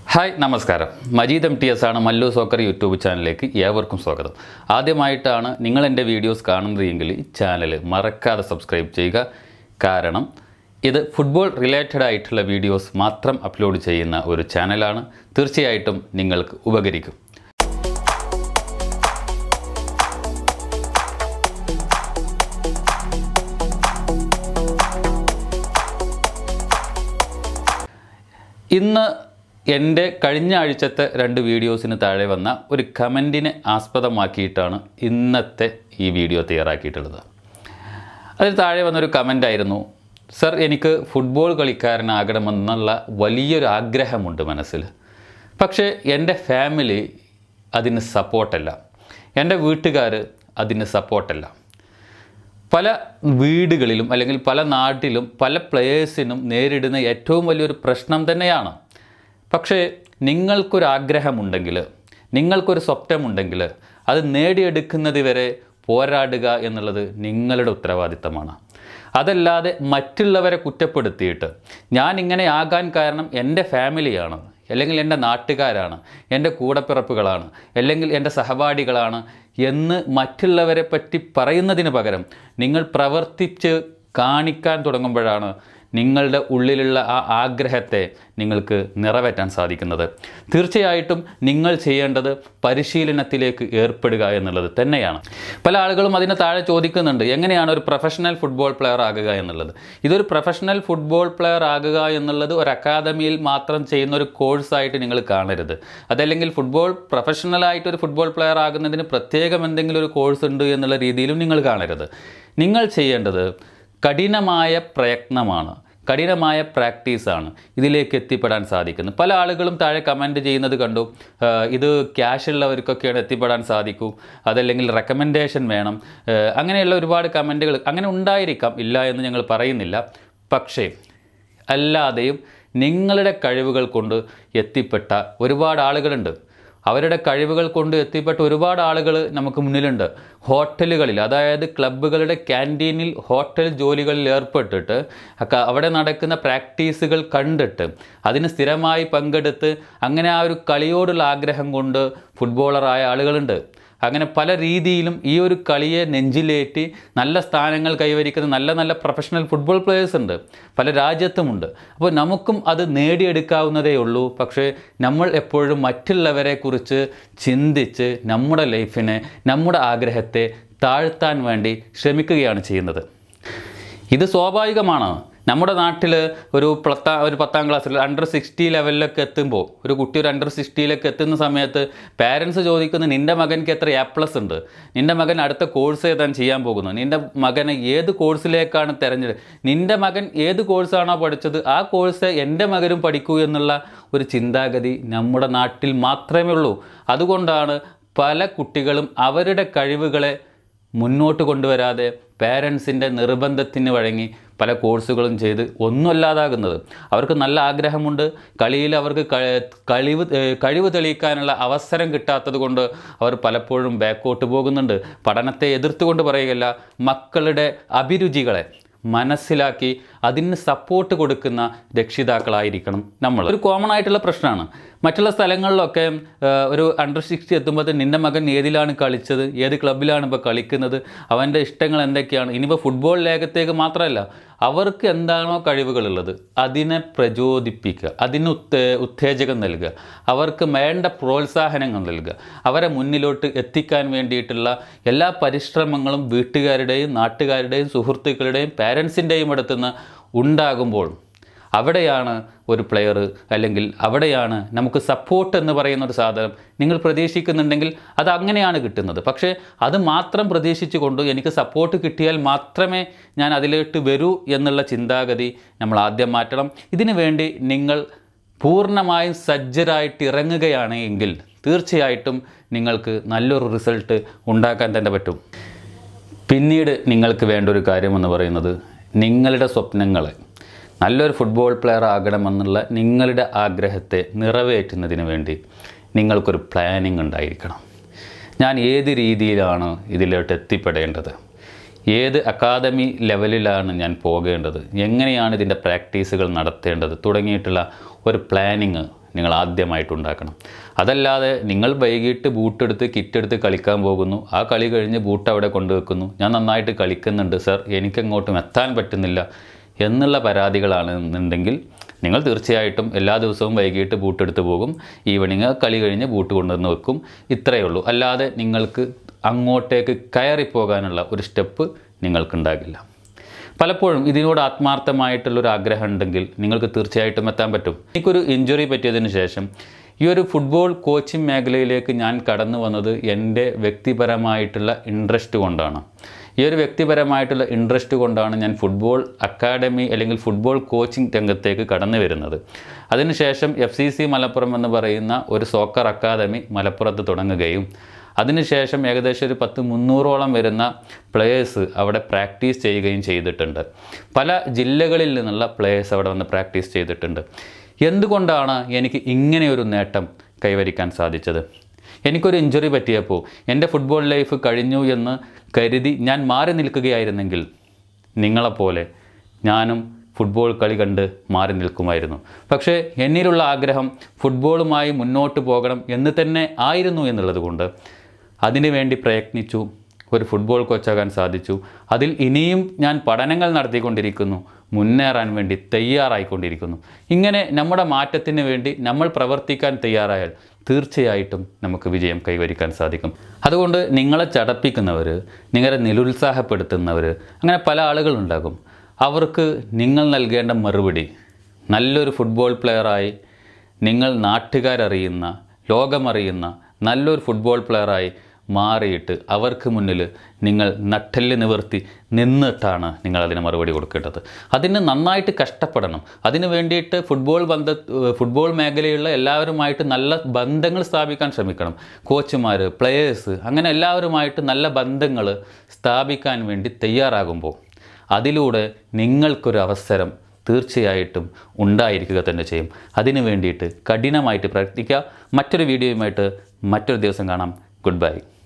hi നമസ്കാരം Majeed M T S ആണ് Mallu soccer YouTube ചാനലിലേക്ക് ഏവർക്കും സ്വാഗതം ആദ്യമായിട്ടാണ് നിങ്ങൾ എൻ്റെ വീഡിയോസ് കാണുന്നത് എങ്കിൽ ഈ ചാനൽ മറക്കാതെ സബ്സ്ക്രൈബ് ചെയ്യുക കാരണം ഇത് ഫുട്ബോൾ റിലേറ്റഡ് ആയിട്ടുള്ള വീഡിയോസ് മാത്രം അപ്ലോഡ് ചെയ്യുന്ന ഒരു ചാനലാണ് തീർച്ചയായിട്ടും നിങ്ങൾക്ക് ഉപകരിക്കും ഇന്ന് എൻ്റെ കഴിഞ്ഞ ആഴ്ചത്തെ രണ്ട് വീഡിയോസിന് താഴെ വന്ന ഒരു കമൻറ്റിനെ ആസ്പദമാക്കിയിട്ടാണ് ഇന്നത്തെ ഈ വീഡിയോ തയ്യാറാക്കിയിട്ടുള്ളത് അതിന് താഴെ വന്നൊരു കമൻ്റായിരുന്നു സർ എനിക്ക് ഫുട്ബോൾ കളിക്കാരനാകണമെന്നുള്ള വലിയൊരു ആഗ്രഹമുണ്ട് മനസ്സിൽ പക്ഷേ എൻ്റെ ഫാമിലി അതിന് സപ്പോർട്ടല്ല എൻ്റെ വീട്ടുകാർ അതിന് സപ്പോർട്ടല്ല പല വീടുകളിലും അല്ലെങ്കിൽ പല നാട്ടിലും പല പ്ലെയേഴ്സിനും നേരിടുന്ന ഏറ്റവും വലിയൊരു പ്രശ്നം തന്നെയാണ് പക്ഷേ നിങ്ങൾക്കൊരാഗ്രഹമുണ്ടെങ്കിൽ നിങ്ങൾക്കൊരു സ്വപ്നമുണ്ടെങ്കിൽ അത് നേടിയെടുക്കുന്നത് വരെ പോരാടുക എന്നുള്ളത് നിങ്ങളുടെ ഉത്തരവാദിത്തമാണ് അതല്ലാതെ മറ്റുള്ളവരെ കുറ്റപ്പെടുത്തിയിട്ട് ഞാൻ ഇങ്ങനെ ആകാൻ കാരണം എൻ്റെ ഫാമിലിയാണ് അല്ലെങ്കിൽ എൻ്റെ നാട്ടുകാരാണ് എൻ്റെ കൂടപ്പിറപ്പുകളാണ് അല്ലെങ്കിൽ എൻ്റെ സഹപാഠികളാണ് എന്ന് മറ്റുള്ളവരെ പറ്റി പറയുന്നതിന് പകരം നിങ്ങൾ പ്രവർത്തിച്ച് കാണിക്കാൻ തുടങ്ങുമ്പോഴാണ് നിങ്ങളുടെ ഉള്ളിലുള്ള ആ ആഗ്രഹത്തെ നിങ്ങൾക്ക് നിറവേറ്റാൻ സാധിക്കുന്നത് തീർച്ചയായിട്ടും നിങ്ങൾ ചെയ്യേണ്ടത് പരിശീലനത്തിലേക്ക് ഏർപ്പെടുക എന്നുള്ളത് തന്നെയാണ് പല ആളുകളും അതിന് താഴെ ചോദിക്കുന്നുണ്ട് എങ്ങനെയാണ് ഒരു പ്രൊഫഷണൽ ഫുട്ബോൾ പ്ലെയർ ആകുക എന്നുള്ളത് ഇതൊരു പ്രൊഫഷണൽ ഫുട്ബോൾ പ്ലെയർ ആകുക എന്നുള്ളത് ഒരു അക്കാദമിയിൽ മാത്രം ചെയ്യുന്ന ഒരു കോഴ്സായിട്ട് നിങ്ങൾ കാണരുത് അതല്ലെങ്കിൽ ഫുട്ബോൾ പ്രൊഫഷണലായിട്ട് ഒരു ഫുട്ബോൾ പ്ലെയർ ആകുന്നതിന് പ്രത്യേകം എന്തെങ്കിലും ഒരു കോഴ്സ് ഉണ്ട് എന്നുള്ള രീതിയിലും നിങ്ങൾ കാണരുത് നിങ്ങൾ ചെയ്യേണ്ടത് കഠിനമായ പ്രയത്നമാണ് കഠിനമായ പ്രാക്ടീസാണ് ഇതിലേക്ക് എത്തിപ്പെടാൻ സാധിക്കുന്നത് പല ആളുകളും താഴെ കമൻറ്റ് ചെയ്യുന്നത് കണ്ടു ആ, ഇത് ക്യാഷ് ഉള്ളവർക്കൊക്കെയാണ് എത്തിപ്പെടാൻ സാധിക്കൂ അതല്ലെങ്കിൽ റെക്കമെൻഡേഷൻ വേണം ആ, അങ്ങനെയുള്ള ഒരുപാട് കമൻറ്റുകൾ അങ്ങനെ ഉണ്ടായിരിക്കാം ഇല്ല എന്ന് ഞങ്ങൾ പറയുന്നില്ല പക്ഷേ അല്ലാതെയും നിങ്ങളുടെ കഴിവുകൾ കൊണ്ട് എത്തിപ്പെട്ട ഒരുപാട് ആളുകളുണ്ട് അവരുടെ കഴിവുകൾ കൊണ്ട് എത്തിപ്പെട്ട ഒരുപാട് ആളുകൾ നമുക്ക് മുന്നിലുണ്ട് ഹോട്ടലുകളിൽ അതായത് ക്ലബ്ബുകളുടെ ക്യാൻറ്റീനിൽ ഹോട്ടൽ ജോലികളിൽ ഏർപ്പെട്ടിട്ട് അക്ക- അവിടെ നടക്കുന്ന പ്രാക്ടീസുകൾ കണ്ടിട്ട് അതിന് സ്ഥിരമായി പങ്കെടുത്ത് അങ്ങനെ ആ ഒരു കളിയോടുള്ള ആഗ്രഹം കൊണ്ട് ഫുട്ബോളറായ ആളുകളുണ്ട് അങ്ങനെ പല രീതിയിലും ഈ ഒരു കളിയെ നെഞ്ചിലേറ്റി നല്ല സ്ഥാനങ്ങൾ കൈവരിക്കുന്ന നല്ല നല്ല പ്രൊഫഷണൽ ഫുട്ബോൾ പ്ലേയേഴ്സ് ഉണ്ട് പല രാജ്യത്തുമുണ്ട് അപ്പോൾ നമുക്കും അത് നേടിയെടുക്കാവുന്നതേ ഉള്ളൂ പക്ഷേ നമ്മൾ എപ്പോഴും മറ്റുള്ളവരെ കുറിച്ച് ചിന്തിച്ച് നമ്മുടെ ലൈഫിനെ നമ്മുടെ ആഗ്രഹത്തെ താഴ്ത്താൻ വേണ്ടി ശ്രമിക്കുകയാണ് ചെയ്യുന്നത് ഇത് സ്വാഭാവികമാണ് നമ്മുടെ നാട്ടിൽ ഒരു പത്താ ഒരു പത്താം ക്ലാസ്സിൽ അണ്ടർ സിക്സ്റ്റി ലെവലിലൊക്കെ എത്തുമ്പോൾ ഒരു കുട്ടി ഒരു അണ്ടർ സിക്സ്റ്റിയിലൊക്കെ എത്തുന്ന സമയത്ത് പാരൻസ് ചോദിക്കുന്ന നിൻ്റെ മകൻക്ക് എത്ര എ പ്ലസ് ഉണ്ട് നിൻ്റെ മകൻ അടുത്ത കോഴ്സ് ഏതാണ് ചെയ്യാൻ പോകുന്നത് നിൻ്റെ മകനെ ഏത് കോഴ്സിലേക്കാണ് തിരഞ്ഞെടുക്കുക നിൻ്റെ മകൻ ഏത് കോഴ്സാണോ പഠിച്ചത് ആ കോഴ്സ് എൻ്റെ മകനും പഠിക്കൂ എന്നുള്ള ഒരു ചിന്താഗതി നമ്മുടെ നാട്ടിൽ മാത്രമേ ഉള്ളൂ അതുകൊണ്ടാണ് പല കുട്ടികളും അവരുടെ കഴിവുകളെ മുന്നോട്ട് കൊണ്ടുവരാതെ പേരൻസിൻ്റെ നിർബന്ധത്തിന് വഴങ്ങി പല കോഴ്സുകളും ചെയ്ത് ഒന്നുമല്ലാതാകുന്നത് അവർക്ക് നല്ല ആഗ്രഹമുണ്ട് കളിയിൽ അവർക്ക് ക- കഴിവ് ഏഹ് കഴിവ് തെളിയിക്കാനുള്ള അവസരം കിട്ടാത്തത് കൊണ്ട് അവർ പലപ്പോഴും ബാക്കോട്ട് പോകുന്നുണ്ട് പഠനത്തെ എതിർത്തുകൊണ്ട് പറയുകയല്ല മക്കളുടെ അഭിരുചികളെ മനസ്സിലാക്കി അതിന് സപ്പോർട്ട് കൊടുക്കുന്ന രക്ഷിതാക്കളായിരിക്കണം നമ്മൾ ഒരു കോമൺ ആയിട്ടുള്ള പ്രശ്നമാണ് മറ്റുള്ള സ്ഥലങ്ങളിലൊക്കെ ആ, ഒരു അണ്ടർ സിക്സ്റ്റി എത്തുമ്പോൾ നിൻ്റെ മകൻ ഏതിലാണ് കളിച്ചത് ഏത് ക്ലബിലാണ് ഇപ്പോൾ കളിക്കുന്നത് അവൻ്റെ ഇഷ്ടങ്ങൾ എന്തൊക്കെയാണ് ഇനിയിപ്പോൾ ഫുട്ബോൾ ലേഖത്തേക്ക് മാത്രമല്ല അവർക്ക് എന്താണോ കഴിവുകളുള്ളത് അതിനെ പ്രചോദിപ്പിക്കുക അതിന് ഉത്തേ ഉത്തേജകം നൽകുക അവർക്ക് വേണ്ട പ്രോത്സാഹനങ്ങൾ നൽകുക അവരെ മുന്നിലോട്ട് എത്തിക്കാൻ വേണ്ടിയിട്ടുള്ള എല്ലാ പരിശ്രമങ്ങളും വീട്ടുകാരുടെയും നാട്ടുകാരുടെയും സുഹൃത്തുക്കളുടെയും പാരൻസിൻ്റെയും അടുത്തുനിന്ന് ഉണ്ടാകുമ്പോൾ അവിടെയാണ് ഒരു പ്ലെയർ അല്ലെങ്കിൽ അവിടെയാണ് നമുക്ക് സപ്പോർട്ട് എന്ന് പറയുന്ന ഒരു സാധനം നിങ്ങൾ പ്രതീക്ഷിക്കുന്നുണ്ടെങ്കിൽ അത് അങ്ങനെയാണ് കിട്ടുന്നത് പക്ഷേ അത് മാത്രം പ്രതീക്ഷിച്ചുകൊണ്ട് എനിക്ക് സപ്പോർട്ട് കിട്ടിയാൽ മാത്രമേ ഞാൻ അതിലോട്ട് വരൂ എന്നുള്ള ചിന്താഗതി നമ്മൾ ആദ്യം മാറ്റണം ഇതിനു വേണ്ടി നിങ്ങൾ പൂർണ്ണമായും സജ്ജരായിട്ട് ഇറങ്ങുകയാണ് എങ്കിൽ തീർച്ചയായിട്ടും നിങ്ങൾക്ക് നല്ലൊരു റിസൾട്ട് ഉണ്ടാക്കാൻ തന്നെ പറ്റും പിന്നീട് നിങ്ങൾക്ക് വേണ്ട ഒരു കാര്യമെന്ന് പറയുന്നത് നിങ്ങളുടെ സ്വപ്നങ്ങളെ നല്ലൊരു ഫുട്ബോൾ പ്ലെയർ ആകണമെന്നുള്ള നിങ്ങളുടെ ആഗ്രഹത്തെ നിറവേറ്റുന്നതിന് വേണ്ടി നിങ്ങൾക്കൊരു പ്ലാനിങ് ഉണ്ടായിരിക്കണം ഞാൻ ഏത് രീതിയിലാണ് ഇതിലോട്ട് എത്തിപ്പെടേണ്ടത് ഏത് അക്കാദമി ലെവലിലാണ് ഞാൻ പോകേണ്ടത് എങ്ങനെയാണ് ഇതിൻ്റെ പ്രാക്ടീസുകൾ നടത്തേണ്ടത് തുടങ്ങിയിട്ടുള്ള ഒരു പ്ലാനിങ് നിങ്ങൾ ആദ്യമായിട്ട് ഉണ്ടാക്കണം അതല്ലാതെ നിങ്ങൾ വൈകിട്ട് ബൂട്ടെടുത്ത് കിറ്റെടുത്ത് കളിക്കാൻ പോകുന്നു ആ കളി കഴിഞ്ഞ് ബൂട്ട് അവിടെ കൊണ്ടുവെക്കുന്നു ഞാൻ നന്നായിട്ട് കളിക്കുന്നുണ്ട് സർ എനിക്കെങ്ങോട്ടും എത്താൻ പറ്റുന്നില്ല എന്നുള്ള പരാതികളാണെന്നുണ്ടെങ്കിൽ നിങ്ങൾ തീർച്ചയായിട്ടും എല്ലാ ദിവസവും വൈകിട്ട് ബൂട്ടെടുത്ത് പോകും ഈവനിങ് കളി കഴിഞ്ഞ് ബൂട്ട് കൊണ്ടുവന്ന് വെക്കും ഇത്രയേ ഉള്ളൂ അല്ലാതെ നിങ്ങൾക്ക് അങ്ങോട്ടേക്ക് കയറിപ്പോകാനുള്ള ഒരു സ്റ്റെപ്പ് നിങ്ങൾക്കുണ്ടാകില്ല പലപ്പോഴും ഇതിനോട് ആത്മാർത്ഥമായിട്ടുള്ളൊരു ആഗ്രഹം ഉണ്ടെങ്കിൽ നിങ്ങൾക്ക് തീർച്ചയായിട്ടും എത്താൻ പറ്റും എനിക്കൊരു ഇഞ്ചുറി പറ്റിയതിന് ശേഷം ഈ ഒരു ഫുട്ബോൾ കോച്ചിങ് മേഖലയിലേക്ക് ഞാൻ കടന്നു വന്നത് എൻ്റെ വ്യക്തിപരമായിട്ടുള്ള ഇൻട്രസ്റ്റ് കൊണ്ടാണ് ഈ ഒരു വ്യക്തിപരമായിട്ടുള്ള ഇൻട്രസ്റ്റ് കൊണ്ടാണ് ഞാൻ ഫുട്ബോൾ അക്കാഡമി അല്ലെങ്കിൽ ഫുട്ബോൾ കോച്ചിങ് രംഗത്തേക്ക് കടന്നു വരുന്നത് അതിനുശേഷം എഫ് സി സി മലപ്പുറം എന്ന് പറയുന്ന ഒരു സോക്കർ അക്കാദമി മലപ്പുറത്ത് തുടങ്ങുകയും അതിനുശേഷം ഏകദേശം ഒരു പത്ത് മുന്നൂറോളം വരുന്ന പ്ലേയേഴ്സ് അവിടെ പ്രാക്ടീസ് ചെയ്യുകയും ചെയ്തിട്ടുണ്ട് പല ജില്ലകളിൽ നിന്നുള്ള പ്ലേയേഴ്സ് അവിടെ വന്ന് പ്രാക്ടീസ് ചെയ്തിട്ടുണ്ട് എന്തുകൊണ്ടാണ് എനിക്ക് ഇങ്ങനെ ഒരു നേട്ടം കൈവരിക്കാൻ സാധിച്ചത് എനിക്കൊരു ഇഞ്ചുറി പറ്റിയപ്പോൾ എൻ്റെ ഫുട്ബോൾ ലൈഫ് കഴിഞ്ഞു എന്ന് കരുതി ഞാൻ മാറി നിൽക്കുകയായിരുന്നെങ്കിൽ നിങ്ങളെപ്പോലെ ഞാനും ഫുട്ബോൾ കളി കണ്ട് മാറി നിൽക്കുമായിരുന്നു പക്ഷേ എന്നിലുള്ള ആഗ്രഹം ഫുട്ബോളുമായി മുന്നോട്ട് പോകണം എന്ന് തന്നെ ആയിരുന്നു എന്നുള്ളത് കൊണ്ട് അതിനു വേണ്ടി പ്രയത്നിച്ചു ഒരു ഫുട്ബോൾ കോച്ചാകാൻ സാധിച്ചു അതിൽ ഇനിയും ഞാൻ പഠനങ്ങൾ നടത്തിക്കൊണ്ടിരിക്കുന്നു മുന്നേറാൻ വേണ്ടി തയ്യാറായിക്കൊണ്ടിരിക്കുന്നു ഇങ്ങനെ നമ്മുടെ മാറ്റത്തിന് വേണ്ടി നമ്മൾ പ്രവർത്തിക്കാൻ തയ്യാറായാൽ തീർച്ചയായിട്ടും നമുക്ക് വിജയം കൈവരിക്കാൻ സാധിക്കും അതുകൊണ്ട് നിങ്ങളെ ചടപ്പിക്കുന്നവർ നിങ്ങളെ നിരുത്സാഹപ്പെടുത്തുന്നവർ അങ്ങനെ പല ആളുകളുണ്ടാകും അവർക്ക് നിങ്ങൾ നൽകേണ്ട മറുപടി നല്ലൊരു ഫുട്ബോൾ പ്ലെയറായി നിങ്ങൾ നാട്ടുകാരറിയുന്ന ലോകമറിയുന്ന നല്ലൊരു ഫുട്ബോൾ പ്ലെയറായി മാറിയിട്ട് അവർക്ക് മുന്നിൽ നിങ്ങൾ നട്ടെല്ല് നിവർത്തി നിന്നിട്ടാണ് നിങ്ങൾ അതിന് മറുപടി കൊടുക്കേണ്ടത് അതിന് നന്നായിട്ട് കഷ്ടപ്പെടണം അതിന് വേണ്ടിയിട്ട് ഫുട്ബോൾ ബന്ധ ഫുട്ബോൾ മേഖലയുള്ള എല്ലാവരുമായിട്ട് നല്ല ബന്ധങ്ങൾ സ്ഥാപിക്കാൻ ശ്രമിക്കണം കോച്ചുമാർ പ്ലെയേഴ്സ് അങ്ങനെ എല്ലാവരുമായിട്ട് നല്ല ബന്ധങ്ങൾ സ്ഥാപിക്കാൻ വേണ്ടി തയ്യാറാകുമ്പോൾ അതിലൂടെ നിങ്ങൾക്കൊരു അവസരം തീർച്ചയായിട്ടും ഉണ്ടായിരിക്കുക തന്നെ ചെയ്യും അതിനു വേണ്ടിയിട്ട് കഠിനമായിട്ട് പ്രയത്നിക്കുക മറ്റൊരു വീഡിയോയുമായിട്ട് മറ്റൊരു ദിവസം കാണാം ഗുഡ് ബൈ